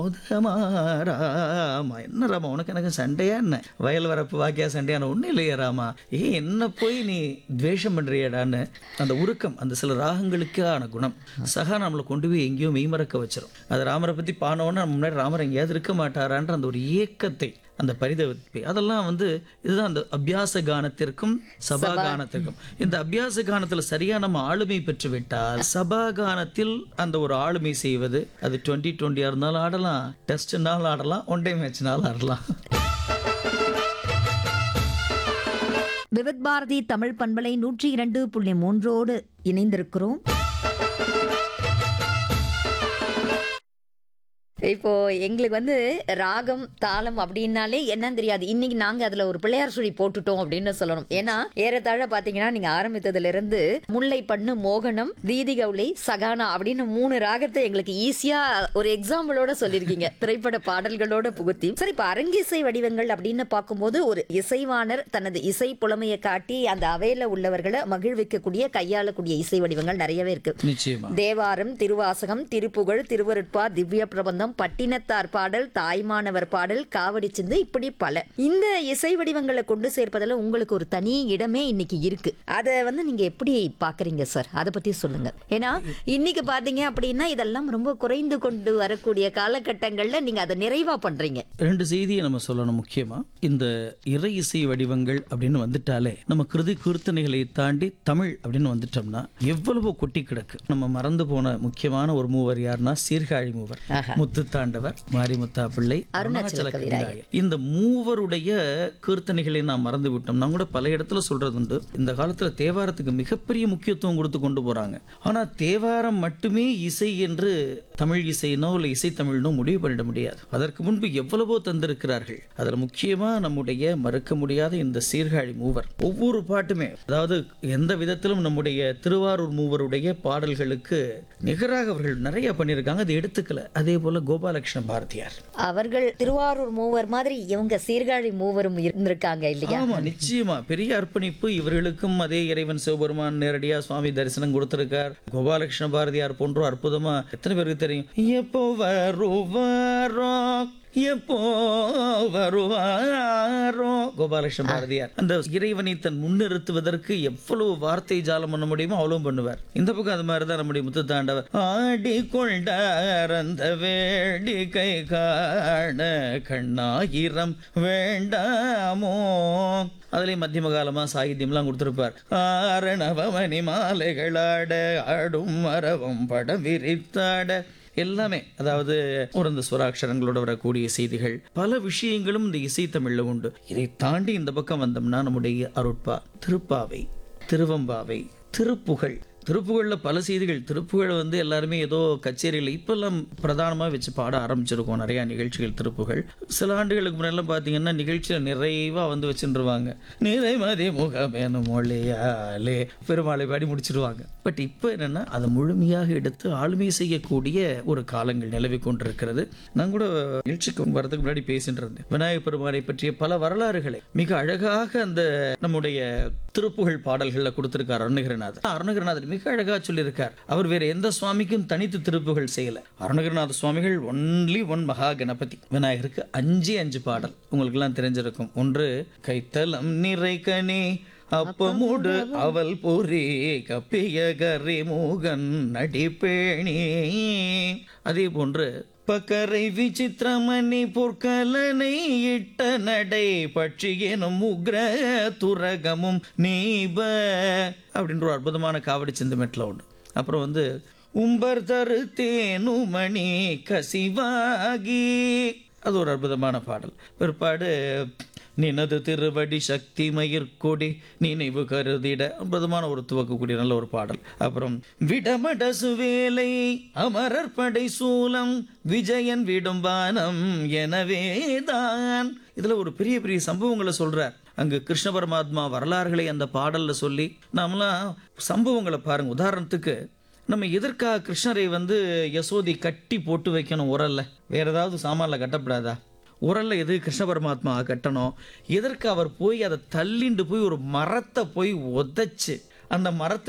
ராமா என்ன ராமா உனக்கு எனக்கு சண்டையா என்ன வயல் வரப்பு வாக்கியா சண்டையான ஒன்றும் இல்லையா ராமா ஏ என்ன போய் நீ துவேஷம் பண்றியடான்னு அந்த உருக்கம் அந்த சில ராகங்களுக்கான குணம் சகா நம்மளை கொண்டு போய் எங்கேயோ மெய்மறக்க வச்சிரும் அது ராமரை பற்றி பானோன்னா நம்ம முன்னாடி ராமர் எங்கேயாவது இருக்க மாட்டாரான்ற அந்த ஒரு ஏக்கத்தை அந்த பரிதவிப்பை அதெல்லாம் வந்து இதுதான் அந்த அபியாச கானத்திற்கும் சபா கானத்திற்கும் இந்த அபியாச கானத்துல சரியா நம்ம ஆளுமை பெற்று விட்டால் சபா கானத்தில் அந்த ஒரு ஆளுமை செய்வது அது டுவெண்ட்டி டுவெண்ட்டியா இருந்தாலும் ஆடலாம் டெஸ்ட்னாலும் ஆடலாம் ஒன் டே மேட்ச்னாலும் ஆடலாம் விவித் பாரதி தமிழ் பண்பலை நூற்றி இரண்டு புள்ளி மூன்றோடு இணைந்திருக்கிறோம் இப்போ எங்களுக்கு வந்து ராகம் தாளம் அப்படின்னாலே என்னன்னு தெரியாது இன்னைக்கு நாங்க அதுல ஒரு பிள்ளையார் சுழி போட்டுட்டோம் அப்படின்னு சொல்லணும் ஏன்னா ஏறத்தாழ பாத்தீங்கன்னா நீங்க ஆரம்பித்ததுல இருந்து முல்லை பண்ணு மோகனம் தீதி கவுளை சகானா அப்படின்னு மூணு ராகத்தை எங்களுக்கு ஈஸியா ஒரு எக்ஸாம்பிளோட சொல்லியிருக்கீங்க திரைப்பட பாடல்களோட புகுத்தி சரி இப்ப அரங்கிசை வடிவங்கள் அப்படின்னு பார்க்கும்போது ஒரு இசைவாணர் தனது இசை புலமையை காட்டி அந்த அவையில உள்ளவர்களை மகிழ்விக்கக்கூடிய கையாளக்கூடிய இசை வடிவங்கள் நிறையவே இருக்கு நிச்சயமா தேவாரம் திருவாசகம் திருப்புகழ் திருவருட்பா திவ்ய பிரபந்தம் பட்டினத்தார் பாடல் தாய்மானவர் பாடல் காவடி சிந்து இப்படி பல இந்த இசை வடிவங்களை கொண்டு சேர்ப்பதில் உங்களுக்கு ஒரு தனி இடமே இன்னைக்கு இருக்கு அதை வந்து நீங்க எப்படி பாக்குறீங்க சார் அதை பத்தி சொல்லுங்க ஏன்னா இன்னைக்கு பாத்தீங்க அப்படின்னா இதெல்லாம் ரொம்ப குறைந்து கொண்டு வரக்கூடிய காலகட்டங்கள்ல நீங்க அதை நிறைவா பண்றீங்க ரெண்டு செய்தியை நம்ம சொல்லணும் முக்கியமா இந்த இறை இசை வடிவங்கள் அப்படின்னு வந்துட்டாலே நம்ம கிருதி கீர்த்தனைகளை தாண்டி தமிழ் அப்படின்னு வந்துட்டோம்னா எவ்வளவோ கொட்டி கிடக்கு நம்ம மறந்து போன முக்கியமான ஒரு மூவர் யாருன்னா சீர்காழி மூவர் முத்துத்தாண்டவர் மாரிமுத்தா பிள்ளை அருணாச்சல கவிராயர் இந்த மூவருடைய கீர்த்தனைகளை நாம் மறந்து விட்டோம் நான் கூட பல இடத்துல சொல்றது உண்டு இந்த காலத்துல தேவாரத்துக்கு மிகப்பெரிய முக்கியத்துவம் கொடுத்து கொண்டு போறாங்க ஆனா தேவாரம் மட்டுமே இசை என்று தமிழ் இசைனோ இல்லை இசை தமிழ்னோ முடிவு பண்ணிட முடியாது அதற்கு முன்பு எவ்வளவோ தந்திருக்கிறார்கள் அதுல முக்கியமா நம்முடைய மறுக்க முடியாத இந்த சீர்காழி மூவர் ஒவ்வொரு பாட்டுமே அதாவது எந்த விதத்திலும் நம்முடைய திருவாரூர் மூவருடைய பாடல்களுக்கு நிகராக அவர்கள் நிறைய பண்ணியிருக்காங்க அதை எடுத்துக்கல அதே போல கோபாலகிருஷ்ண பாரதியார் அவர்கள் திருவாரூர் மூவர் மாதிரி இவங்க சீர்காழி மூவரும் இருந்திருக்காங்க இல்லையா ஆமா நிச்சயமா பெரிய அர்ப்பணிப்பு இவர்களுக்கும் அதே இறைவன் சிவபெருமான் நேரடியா சுவாமி தரிசனம் கொடுத்திருக்கார் கோபாலகிருஷ்ண பாரதியார் போன்றோம் அற்புதமா எத்தனை பேருக்கு தெரியும் எப்போ வருவாரோ எப்போ வருவாரோ கோபாலகிருஷ்ண பாரதியார் அந்த இறைவனை தன் முன்னிறுத்துவதற்கு எவ்வளவு வார்த்தை ஜாலம் பண்ண முடியுமோ அவ்வளவும் பண்ணுவார் இந்த பக்கம் அது மாதிரி தான் நம்முடைய முத்து தாண்டவர் ஆடி கொண்டார் அந்த வேடிக்கை காண கண்ணாயிரம் வேண்டாமோ அதுலயும் மத்தியம காலமா சாகித்யம்லாம் கொடுத்திருப்பார் ஆரணவமணி மாலைகளாட ஆடும் மரவம் படம் விரித்தாட எல்லாமே அதாவது ஒரு இந்த சுராட்சரங்களோட வரக்கூடிய செய்திகள் பல விஷயங்களும் இந்த இசை தமிழ்ல உண்டு இதை தாண்டி இந்த பக்கம் வந்தோம்னா நம்முடைய அருட்பா திருப்பாவை திருவம்பாவை திருப்புகழ் திருப்புகழ்ல பல செய்திகள் திருப்புகழ் வந்து எல்லாருமே ஏதோ கச்சேரியில் இப்பெல்லாம் பிரதானமா வச்சு பாட ஆரம்பிச்சிருக்கோம் நிறைய நிகழ்ச்சிகள் திருப்புகழ் சில ஆண்டுகளுக்கு முன்னெல்லாம் பார்த்தீங்கன்னா நிகழ்ச்சியில நிறைவா வந்து வச்சுருவாங்க நிறைமதி முகமேனு மொழியாலே பெருமாளை பாடி முடிச்சிருவாங்க பட் இப்போ என்னன்னா அதை முழுமையாக எடுத்து ஆளுமை செய்யக்கூடிய ஒரு காலங்கள் நிலவி கொண்டிருக்கிறது நான் கூட நிகழ்ச்சிக்கு வரதுக்கு முன்னாடி பேசிட்டு இருந்தேன் விநாயகப் பெருமானை பற்றிய பல வரலாறுகளை மிக அழகாக அந்த நம்முடைய திருப்புகழ் பாடல்களில் கொடுத்திருக்கார் அருணகிரிநாதர் அருணகிரிநாதர் மிக அழகா சொல்லியிருக்கார் அவர் வேற எந்த சுவாமிக்கும் தனித்து திருப்புகழ் செய்யல அருணகிரிநாத சுவாமிகள் ஒன்லி ஒன் மகா கணபதி விநாயகருக்கு அஞ்சு அஞ்சு பாடல் உங்களுக்கு எல்லாம் தெரிஞ்சிருக்கும் ஒன்று கைத்தலம் நிறை கனி அப்பமுடு அவல் பொறி கப்பிய கரி மூகன் நடிப்பேணி அதே போன்று பக்கரை விசித்திரமணி பொற்கலனை இட்ட நடை பட்சி எனும் உக்ர துரகமும் நீப அப்படின்ற ஒரு அற்புதமான காவடி சிந்தமெட்டில் உண்டு அப்புறம் வந்து உம்பர் தரு தேனுமணி கசிவாகி அது ஒரு அற்புதமான பாடல் பிற்பாடு நினது திருவடி சக்தி மயிர்கொடி நினைவு கருதிட அற்புதமான ஒரு துவக்கக்கூடிய நல்ல ஒரு பாடல் அப்புறம் விடமடசு வேலை அமரர் படை சூலம் விஜயன் விடும் வானம் எனவேதான் இதுல ஒரு பெரிய பெரிய சம்பவங்களை சொல்றார் அங்கு கிருஷ்ண பரமாத்மா வரலாறுகளை அந்த பாடல்ல சொல்லி நாமெல்லாம் சம்பவங்களை பாருங்க உதாரணத்துக்கு நம்ம எதற்காக கிருஷ்ணரை வந்து யசோதி கட்டி போட்டு வைக்கணும் உரல்ல வேற ஏதாவது சாமான்ல கட்டப்படாதா உரல்ல எது கிருஷ்ண பரமாத்மா கட்டணும் எதற்கு அவர் போய் அதை தள்ளிண்டு போய் ஒரு மரத்தை போய் உதைச்சு அந்த மரத்தை